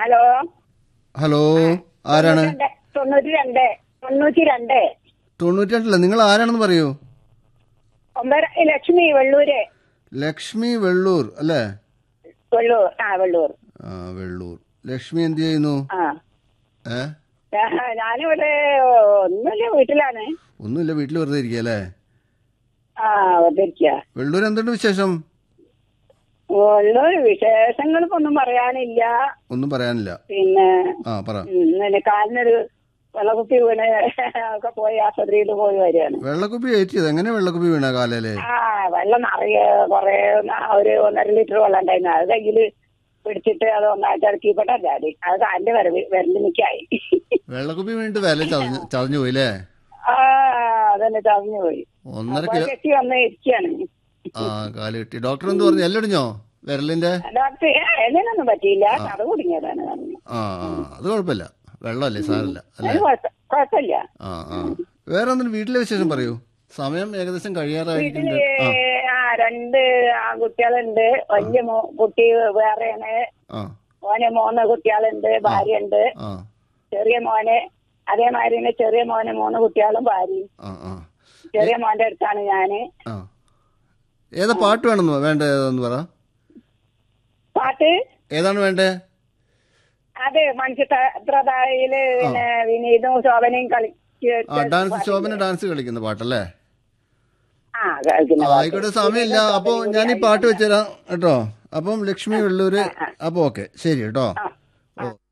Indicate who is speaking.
Speaker 1: hello
Speaker 2: hello ആരാണ്
Speaker 1: രണ്ട്, തൊണ്ണൂറ്റി രണ്ട് തൊണ്ണൂറ്റി രണ്ട്
Speaker 2: തൊണ്ണൂറ്റി രണ്ടല്ല നിങ്ങൾ ആരാണെന്ന് പറയൂ
Speaker 1: ഒമ്പത് ലക്ഷ്മി വെള്ളൂര്
Speaker 2: ലക്ഷ്മി വെള്ളൂർ അല്ലേ
Speaker 1: വെള്ളൂർ ആ വെള്ളൂർ
Speaker 2: ആ വെള്ളൂർ ലക്ഷ്മി എന്ത് ചെയ്യുന്നു
Speaker 1: ആ
Speaker 2: ഏ
Speaker 1: ഞാ- ഞാനിവിടെ ഒന്നുമില്ല വീട്ടിലാണ്
Speaker 2: ഒന്നുമില്ല വീട്ടിൽ വെറുതെ ഇരിക്കുക അല്ലേ
Speaker 1: ആ വന്നിരിക്ക
Speaker 2: വെള്ളൂർ എന്തുണ്ട് വിശേഷം
Speaker 1: വെള്ളൂർ വിശേഷങ്ങൾക്ക് ഒന്നും പറയാനില്ല
Speaker 2: ഒന്നും പറയാനില്ല
Speaker 1: പിന്നെ
Speaker 2: ആ പറ
Speaker 1: ഉം, ഇന്നലെ കാലിനൊരു വെള്ളക്കുപ്പി വീണ് ഒക്കെ പോയി ആശുപത്രിയിൽ പോയി വരികയാണ്
Speaker 2: വെള്ളക്കുപ്പി ഏറ്റിയത് എങ്ങനെ വെള്ളക്കുപ്പി വീണ കാലല്ലേ
Speaker 1: ആ വെള്ളം നിറയെ കൊറേ ന- ഒരു ഒന്നര ലിറ്റർ വെള്ളം ഉണ്ടായിരുന്നു അത് കയ്യില് പിടിച്ചിട്ട് അത് ഒന്നായിട്ട് ഇറക്കിപ്പെട്ടല്ല അത് അത് കാലിന്റെ വരവ് വരലിനിക്കായി
Speaker 2: വെള്ളക്കുപ്പി വീണിട്ട് വില ചതഞ്ഞു ചതഞ്ഞു പോയി അല്ലേ
Speaker 1: ആ അതന്നെ ചതഞ്ഞു പോയി
Speaker 2: ഒന്നര
Speaker 1: അപ്പൊ
Speaker 2: കിലോ
Speaker 1: കെട്ടി വന്ന് ഇരിക്കാണ്
Speaker 2: ആ കാല് കിട്ടി ഡോക്ടർ എന്ത് പറഞ്ഞു എല്ലടിഞ്ഞോ വിരലിന്റെ
Speaker 1: ഡോക്ടർ എല്ലാം പറ്റിയില്ല കഥ കുടുങ്ങിയതാണ് പറഞ്ഞു
Speaker 2: ആ ആ അത് കുഴപ്പമില്ല വെള്ളമല്ലേ സാരല്ല അല്ലേ
Speaker 1: അത് കുഴപ്പ- കുഴപ്പമില്ല
Speaker 2: ആ ആ വേറെ എന്തിനും വീട്ടിലെ വിശേഷം പറയൂ സമയം ഏകദേശം കഴിയാറായിട്ടുണ്ട്
Speaker 1: വീട്ടില്
Speaker 2: ആ
Speaker 1: ആ രണ്ട് ആൺകുട്ടികളുണ്ട് വലിയ മോ- കുട്ടി വേറെയാണ്
Speaker 2: ആ
Speaker 1: മോന് മൂന്ന് കുട്ടികളുണ്ട് ഭാര്യയുണ്ട്
Speaker 2: ആ
Speaker 1: ചെറിയ മോന് അതേമാതിരി തന്നെ ചെറിയ മോന് മൂന്ന് കുട്ടികളും ഭാര്യയും
Speaker 2: ആ ആ
Speaker 1: ചെറിയ മോന്റെ അടുത്താണ് ഞാന്
Speaker 2: ആ ഏതാ പാട്ട് വേണമെന്ന് വേണ്ട ഏതാന്ന് പറ
Speaker 1: പാട്ട്
Speaker 2: ഏതാണ് വേണ്ടേ
Speaker 1: അത് മനുഷ്യത്രതായില് പിന്നെ വിനീതും ശോഭനയും കളിച്ച്
Speaker 2: ആ ഡാൻസ് ശോഭന ഡാൻസ് കളിക്കുന്ന പാട്ടല്ലേ
Speaker 1: ആ കളിക്കുന്ന
Speaker 2: ആ, ആയിക്കോട്ടെ സമയമില്ല അപ്പൊ ഞാൻ ഈ പാട്ട് വെച്ചുതരാം കേട്ടോ അപ്പം ലക്ഷ്മി വെള്ളൂര് അപ്പൊ ഓക്കെ ശരി കേട്ടോ ഓ